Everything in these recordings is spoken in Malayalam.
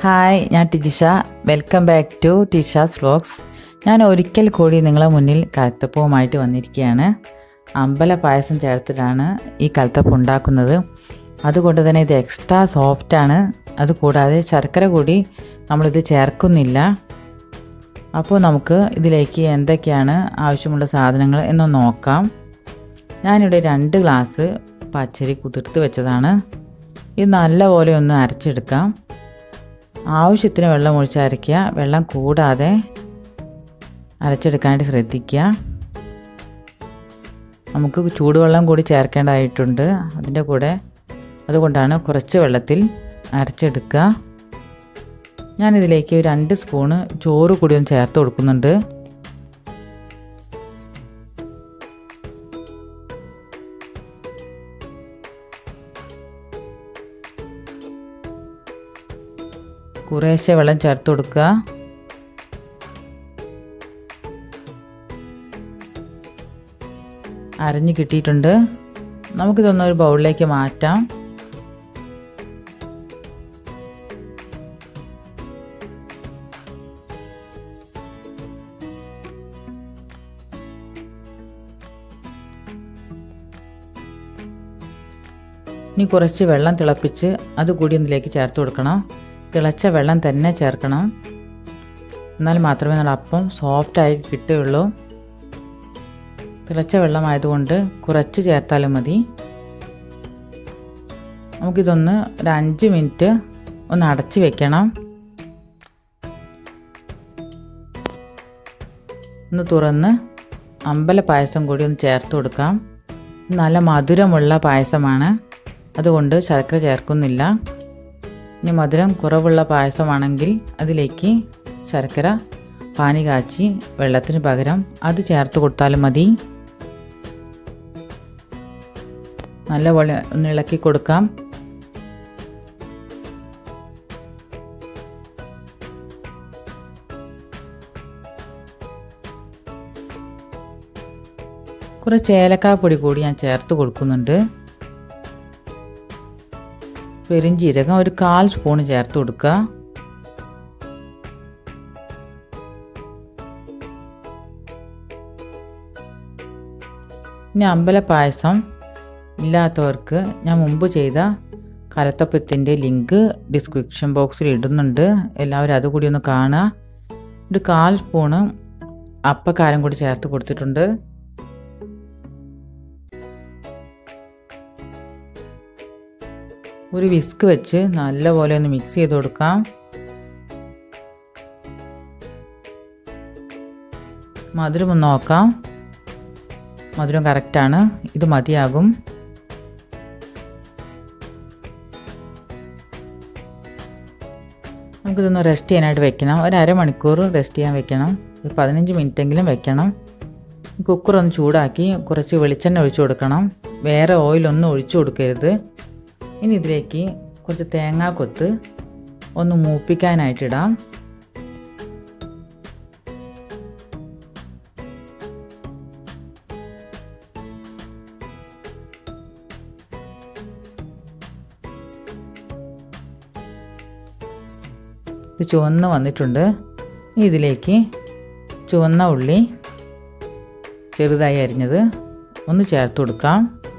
ഹായ് ഞാൻ Tijisha welcome back to Tisha's vlogs ഞാൻ ഒരിക്കൽ കൂടി നിങ്ങളെ മുന്നിൽ കലത്തപ്പവുമായിട്ട് വന്നിരിക്കുകയാണ് അമ്പല പായസം ചേർത്തിട്ടാണ് ഈ കലത്തപ്പം ഉണ്ടാക്കുന്നത് അതുകൊണ്ട് തന്നെ ഇത് എക്സ്ട്രാ സോഫ്റ്റാണ് അതുകൂടാതെ ശർക്കര കൂടി നമ്മളിത് ചേർക്കുന്നില്ല അപ്പോൾ നമുക്ക് ഇതിലേക്ക് എന്തൊക്കെയാണ് ആവശ്യമുള്ള സാധനങ്ങൾ എന്ന് നോക്കാം ഞാനിവിടെ രണ്ട് ഗ്ലാസ് പച്ചരി കുതിർത്ത് വെച്ചതാണ് ഇത് നല്ലപോലെ ഒന്ന് അരച്ചെടുക്കാം ആവശ്യത്തിന് വെള്ളം ഒഴിച്ച് അരയ്ക്കുക വെള്ളം കൂടാതെ അരച്ചെടുക്കാനായിട്ട് ശ്രദ്ധിക്കുക നമുക്ക് ചൂടുവെള്ളം കൂടി ചേർക്കേണ്ടതായിട്ടുണ്ട് അതിൻ്റെ കൂടെ അതുകൊണ്ടാണ് കുറച്ച് വെള്ളത്തിൽ അരച്ചെടുക്കുക ഞാനിതിലേക്ക് രണ്ട് സ്പൂണ് ചോറ് കൂടി ഒന്ന് ചേർത്ത് കൊടുക്കുന്നുണ്ട് കുറേശ്ശെ വെള്ളം ചേർത്ത് കൊടുക്കുക അരഞ്ഞ് കിട്ടിയിട്ടുണ്ട് നമുക്കിതൊന്ന് ഒരു ബൗളിലേക്ക് മാറ്റാം ഇനി കുറച്ച് വെള്ളം തിളപ്പിച്ച് അത് കൂടി ഇതിലേക്ക് ചേർത്ത് കൊടുക്കണം തിളച്ച വെള്ളം തന്നെ ചേർക്കണം എന്നാൽ മാത്രമേ നമ്മൾ അപ്പം സോഫ്റ്റായി കിട്ടുകയുള്ളൂ തിളച്ച വെള്ളമായതുകൊണ്ട് കുറച്ച് ചേർത്താലും മതി നമുക്കിതൊന്ന് ഒരു അഞ്ച് മിനിറ്റ് ഒന്ന് അടച്ച് വെക്കണം ഒന്ന് തുറന്ന് അമ്പല പായസം കൂടി ഒന്ന് ചേർത്ത് കൊടുക്കാം നല്ല മധുരമുള്ള പായസമാണ് അതുകൊണ്ട് ശർക്കര ചേർക്കുന്നില്ല ഇനി മധുരം കുറവുള്ള പായസമാണെങ്കിൽ അതിലേക്ക് ശർക്കര പാനി കാച്ചി വെള്ളത്തിന് പകരം അത് ചേർത്ത് കൊടുത്താലും മതി നല്ലപോലെ ഒന്ന് ഇളക്കി കൊടുക്കാം കുറച്ച് ഏലക്കാപ്പൊടി കൂടി ഞാൻ ചേർത്ത് കൊടുക്കുന്നുണ്ട് പെരിഞ്ചീരകം ഒരു കാൽ സ്പൂൺ ചേർത്ത് കൊടുക്കുക ഇനി അമ്പല പായസം ഇല്ലാത്തവർക്ക് ഞാൻ മുമ്പ് ചെയ്ത കലത്തപ്പത്തിൻ്റെ ലിങ്ക് ഡിസ്ക്രിപ്ഷൻ ബോക്സിൽ ഇടുന്നുണ്ട് എല്ലാവരും അതുകൂടി ഒന്ന് കാണുക ഒരു കാൽ സ്പൂണ് അപ്പക്കാരം കൂടി ചേർത്ത് കൊടുത്തിട്ടുണ്ട് ഒരു വിസ്ക് വെച്ച് നല്ലപോലെ ഒന്ന് മിക്സ് ചെയ്ത് കൊടുക്കാം മധുരം ഒന്ന് നോക്കാം മധുരം കറക്റ്റാണ് ഇത് മതിയാകും നമുക്കിതൊന്ന് റെസ്റ്റ് ചെയ്യാനായിട്ട് വെക്കണം ഒരു അരമണിക്കൂർ റെസ്റ്റ് ചെയ്യാൻ വെക്കണം ഒരു പതിനഞ്ച് മിനിറ്റെങ്കിലും വെക്കണം കുക്കർ ഒന്ന് ചൂടാക്കി കുറച്ച് വെളിച്ചെണ്ണ ഒഴിച്ചു കൊടുക്കണം വേറെ ഓയിലൊന്നും ഒഴിച്ചു കൊടുക്കരുത് ഇനി ഇതിലേക്ക് കുറച്ച് തേങ്ങാക്കൊത്ത് ഒന്ന് മൂപ്പിക്കാനായിട്ടിടാം ഇത് ചുവന്ന് വന്നിട്ടുണ്ട് ഇനി ഇതിലേക്ക് ചുവന്ന ഉള്ളി ചെറുതായി അരിഞ്ഞത് ഒന്ന് ചേർത്ത് കൊടുക്കാം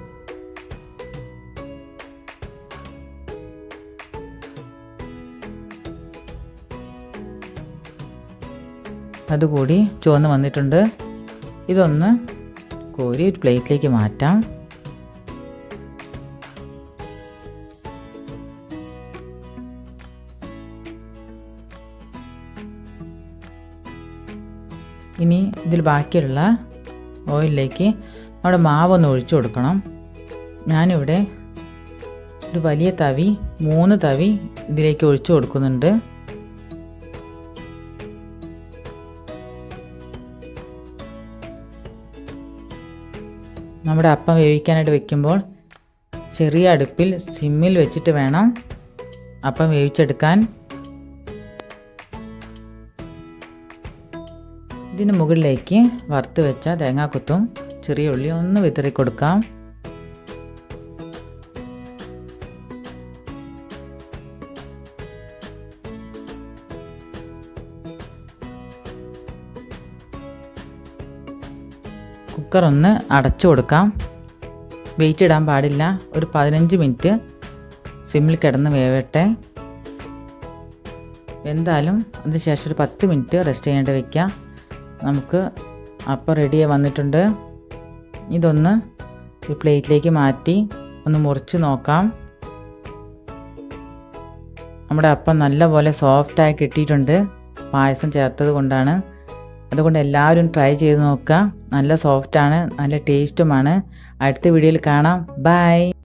അതുകൂടി ചുവന്ന് വന്നിട്ടുണ്ട് ഇതൊന്ന് കോരി ഒരു പ്ലേറ്റിലേക്ക് മാറ്റാം ഇനി ഇതിൽ ബാക്കിയുള്ള ഓയിലിലേക്ക് നമ്മുടെ മാവൊന്ന് ഒഴിച്ചു കൊടുക്കണം ഞാനിവിടെ ഒരു വലിയ തവി മൂന്ന് തവി ഇതിലേക്ക് ഒഴിച്ചു കൊടുക്കുന്നുണ്ട് നമ്മുടെ അപ്പം വേവിക്കാനായിട്ട് വെക്കുമ്പോൾ ചെറിയ അടുപ്പിൽ സിമ്മിൽ വെച്ചിട്ട് വേണം അപ്പം വേവിച്ചെടുക്കാൻ ഇതിന് മുകളിലേക്ക് വറുത്ത് വെച്ച തേങ്ങാക്കൊത്തും ചെറിയ ഉള്ളി ഒന്ന് വിതറി കൊടുക്കാം കുക്കർ ഒന്ന് അടച്ചു കൊടുക്കാം വെയിറ്റ് ഇടാൻ പാടില്ല ഒരു പതിനഞ്ച് മിനിറ്റ് സിമ്മിൽ കിടന്ന് വേവട്ടെ എന്തായാലും അതിന് ശേഷം ഒരു പത്ത് മിനിറ്റ് റെസ്റ്റ് ചെയ്യാനായിട്ട് വെക്കാം നമുക്ക് അപ്പം റെഡിയായി വന്നിട്ടുണ്ട് ഇതൊന്ന് ഒരു പ്ലേറ്റിലേക്ക് മാറ്റി ഒന്ന് മുറിച്ച് നോക്കാം നമ്മുടെ അപ്പം നല്ലപോലെ സോഫ്റ്റായി കിട്ടിയിട്ടുണ്ട് പായസം ചേർത്തത് കൊണ്ടാണ് അതുകൊണ്ട് എല്ലാവരും ട്രൈ ചെയ്ത് നോക്കുക നല്ല സോഫ്റ്റാണ് നല്ല ടേസ്റ്റുമാണ് അടുത്ത വീഡിയോയിൽ കാണാം ബൈ